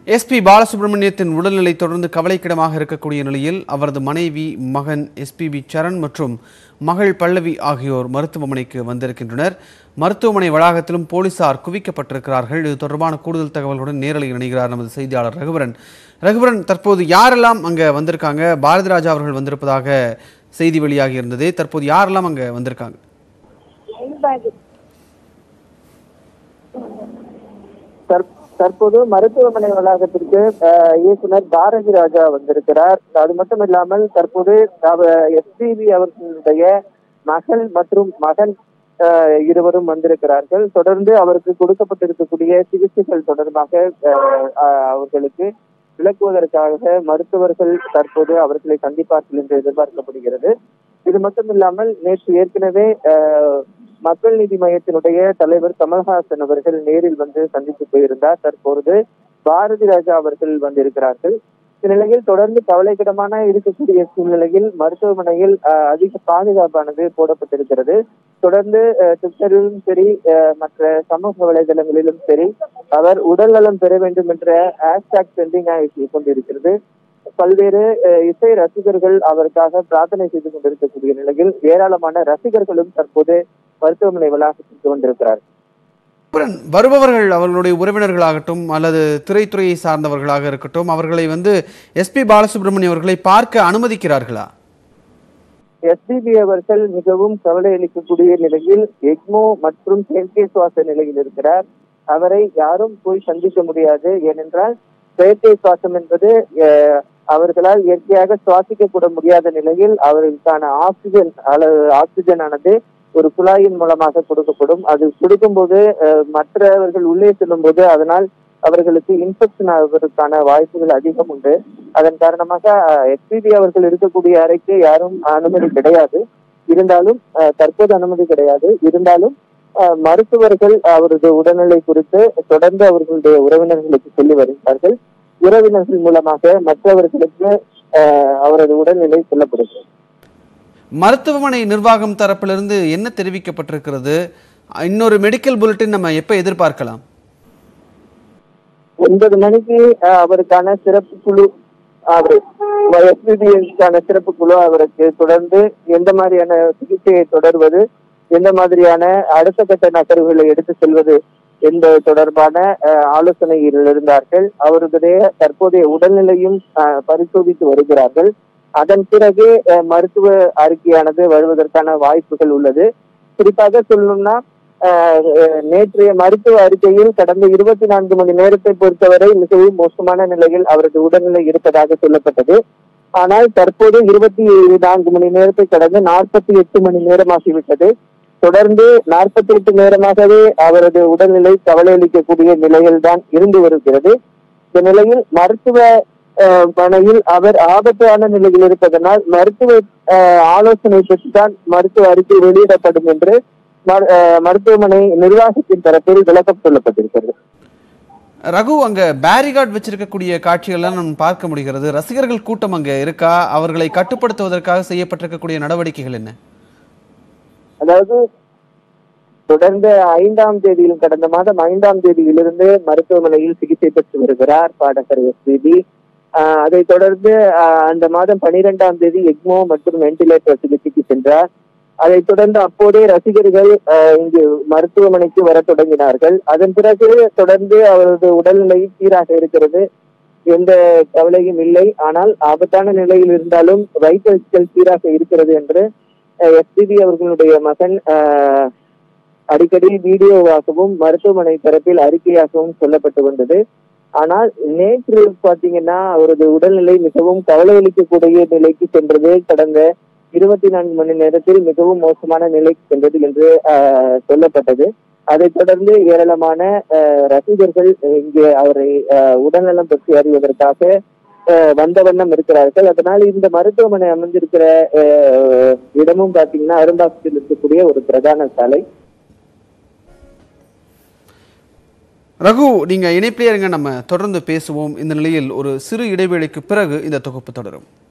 SP பாலசுப்ரமணியத்தின் உடல்நிலை தொடர்ந்து கவலைக்கிடமாக இருக்கக்கூடிய நிலையில் அவரது மனைவி மகன் எஸ்பிபி சரண் மற்றும் மகள் பல்லவி ஆகியோர் மருத்துவமனைக்கு வந்திருக்கின்றனர் மருத்துவமனை வளாகத்திலும் போலீசார் குவிக்கப்பட்டிருக்கிறார்கள் இது தொடர்பான கூடுதல் தகவல்களுடன் நேரலையில் இணைகிறார் நமது செய்தியாளர் ரகுவரன் ரகுவரன் தற்போது யாரெல்லாம் அங்கே வந்திருக்காங்க பாரதி ராஜா அவர்கள் வந்திருப்பதாக செய்தி வெளியாகி இருந்தது தற்போது யாரெல்லாம் அங்கே வந்திருக்காங்க தற்- தற்போது மருத்துவமனை வளாகத்திற்கு அஹ், இயக்குனர் பாரதி ராஜா வந்திருக்கிறார் அது மட்டும் இல்லாமல் தற்போது எஸ்பிபி அவர்களுடைய மகள் மற்றும் மகன் அஹ், இருவரும் வந்திருக்கிறார்கள் தொடர்ந்து அவருக்கு கொடுக்கப்பட்டிருக்கக்கூடிய சிகிச்சைகள் தொடர்பாக அஹ், அஹ், அவர்களுக்கு விளக்குவதற்காக மருத்துவர்கள் தற்போது அவர்களை சந்திப்பார்கள் என்று எதிர்பார்க்கப்படுகிறது இது மட்டும் இல்லாமல் நேற்று ஏற்கனவே அஹ், மக்கள் நீதி மையத்தினுடைய தலைவர் கமல்ஹாசன் அவர்கள் நேரில் வந்து சந்தித்து போயிருந்தார் தற்பொழுது பாரதி ராஜா அவர்கள் வந்திருக்கிறார்கள் இந்நிலையில் தொடர்ந்து கவலைக்கிடமான இருக்கக்கூடிய சூழ்நிலையில் மருத்துவமனையில் அஹ், அதிக பாதுகாப்பானது போடப்பட்டிருக்கிறது தொடர்ந்து அஹ், ட்விட்டரிலும் சரி அஹ், மற்ற சமூக வலைதளங்களிலும் சரி அவர் உடல்நலம் பெற வேண்டும் என்ற ஹேஷ்டாக் ட்ரெண்டிங் ஆகி கொண்டிருக்கிறது பல்வேறு அஹ், இசை ரசிகர்கள் அவருக்காக பிரார்த்தனை செய்து கொண்டிருக்கக்கூடிய நிலையில் ஏராளமான ரசிகர்களும் தற்போது மருத்துவமனை வளாகத்திற்கு வந்திருக்கிறார் ரகுவரன், வருபவர்கள் அவர்களுடைய உறவினர்களாகட்டும் அல்லது திரைத்துறையை சார்ந்தவர்களாக இருக்கட்டும் அவர்களை வந்து எஸ்பி பாலசுப்ரமணியம் அவர்களை பார்க்க அனுமதிக்கிறார்களா எஸ்பிபி அவர்கள் மிகவும் கவலை அளிக்கக்கூடிய நிலையில் எக்மோ மற்றும் செயற்கை சுவாச நிலையில் இருக்கிறார் அவரை யாரும் போய் சந்திக்க முடியாது ஏனென்றால் செயற்கை சுவாசம் என்பது அஹ், அவர்களால் இயற்கையாக சுவாசிக்க கூட முடியாத நிலையில் அவர்களுக்கான ஆக்சிஜன் அளவு ஆக்சிஜன் ஆனது ஒரு குழாயின் மூலமாக கொடுக்கப்படும் அது கொடுக்கும்போது அஹ், மற்றவர்கள் உள்ளே செல்லும் போது அதனால் அவர்களுக்கு இன்ஃபெக்ஷன் ஆவதற்கான வாய்ப்புகள் அதிகம் உண்டு அதன் காரணமாக எஸ்பிபி அவர்கள் இருக்கக்கூடிய அறைக்கு யாரும் அனுமதி கிடையாது இருந்தாலும் அஹ், தற்போது அனுமதி கிடையாது இருந்தாலும் அஹ், மருத்துவர்கள் அவரது உடல்நிலை குறித்து தொடர்ந்து அவர்களுடைய உறவினர்களுக்கு சொல்லி வருகிறார்கள் உறவினர்கள் மூலமாக மற்றவர்களுக்கு அஹ், அவரது உடல்நிலை சொல்லப்படுகிறது மருத்துவமனை நிர்வாகம் தரப்பிலிருந்து என்ன தெரிவிக்கப்பட்டிருக்கிறது இன்னொரு மெடிக்கல் புல்லட்டின் நம்ம எப்போ எதிர்பார்க்கலாம் ஒன்பது மணிக்கு அஹ், அவருக்கான சிறப்பு குழு அவர் எஸ்பிபிக்கான சிறப்பு குழு அவருக்கு தொடர்ந்து எந்த மாதிரியான சிகிச்சையை தொடர்வது எந்த மாதிரியான அடுத்த கட்ட நகர்வுகளை எடுத்து செல்வது என்பது தொடர்பான அஹ், ஆலோசனையில் இருந்தார்கள் அவருடைய தற்போதைய உடல்நிலையும் அஹ், பரிசோதித்து வருகிறார்கள் அதன் பிறகு அஹ், மருத்துவ அறிக்கையானது வருவதற்கான வாய்ப்புகள் உள்ளது குறிப்பாக சொல்லணும்னா ஆஹ் அஹ் நேற்றைய மருத்துவ அறிக்கையில் கடந்த இருபத்தி நான்கு மணி நேரத்தை பொறுத்தவரை மிகவும் மோசமான நிலையில் அவரது உடல்நிலை இருப்பதாக சொல்லப்பட்டது ஆனால் தற்போது இருபத்தி நான்கு மணி நேரத்தை கடந்து நாற்பத்தி எட்டு மணி நேரமாகிவிட்டது தொடர்ந்து நாற்பத்தி எட்டு நேரமாகவே அவரது உடல்நிலை கவலை அளிக்கக்கூடிய நிலையில் தான் இருந்து வருகிறது இந்த நிலையில் மருத்துவ ஆஹ், மனையில் அவர் ஆபத்தான நிலையில் இருப்பதனால் மருத்துவ ஆஹ், ஆலோசனை பெற்றுதான் மருத்துவ அறிக்கை வெளியிடப்படும் என்று மரு- ஆஹ், மருத்துவமனை நிர்வாகத்தின் தரப்பில் விளக்கம் சொல்லப்பட்டிருக்கிறது ரகு அங்க பேரிகார்ட் வச்சிருக்கக்கூடிய காட்சிகள்லாம் நம்ம பார்க்க முடிகிறது ரசிகர்கள் கூட்டம் அங்க இருக்கா அவர்களை கட்டுப்படுத்துவதற்காக செய்யப்பட்டிருக்கக்கூடிய நடவடிக்கைகள் என்ன அதாவது தொடர்ந்து ஐந்தாம் தேதியில் கடந்த மாதம் ஐந்தாம் தேதியிலிருந்து மருத்துவமனையில் சிகிச்சை பெற்று வருகிறார் பாடகர் எஸ்பிபி அதை தொடர்ந்து ஆஹ், அந்த மாதம் பனிரெண்டாம் தேதி எக்மோ மற்றும் வென்டிலேட்டர் சிகிச்சைக்கு சென்றார் அதைத் தொடர்ந்து அப்போதே ரசிகர்கள் ஆஹ், இங்கு மருத்துவமனைக்கு வர தொடங்கினார்கள் அதன் பிறகு தொடர்ந்து அவரது உடல்நிலை சீராக இருக்கிறது எந்த கவலையும் இல்லை ஆனால் ஆபத்தான நிலையில் இருந்தாலும் வைட்டல்கள் சீராக இருக்கிறது என்று எஸ்பிபி அவர்களுடைய மகன் ஆஹ், அடிக்கடி வீடியோவாகவும் மருத்துவமனை தரப்பில் அறிக்கையாகவும் சொல்லப்பட்டு வந்தது ஆனால் நேற்று பாத்தீங்கன்னா அவரது உடல்நிலை மிகவும் கவலை அளிக்கக்கூடிய நிலைக்கு சென்றது கடந்த இருபத்தி நான்கு மணி நேரத்தில் மிகவும் மோசமான நிலைக்கு சென்றது என்று ஆஹ், சொல்லப்பட்டது அதைத் தொடர்ந்து ஏராளமான ஆஹ், ரசிகர்கள் இங்கே அவரை ஆஹ், உடல்நலம் பற்றி அறிவதற்காக ஆஹ், வந்த வண்ணம் இருக்கிறார்கள் அதனால் இந்த மருத்துவமனை அமைந்திருக்கிற ஆஹ், இடமும் பாத்தீங்கன்னா அரும்பாக்கத்தில் இருக்கக்கூடிய ஒரு பிரதான சாலை ரகு நீங்க இணைப்பிலே இருங்க நம்ம தொடர்ந்து பேசுவோம் இந்த நிலையில் ஒரு சிறு இடைவேளைக்கு பிறகு இந்த தொகுப்பு தொடரும்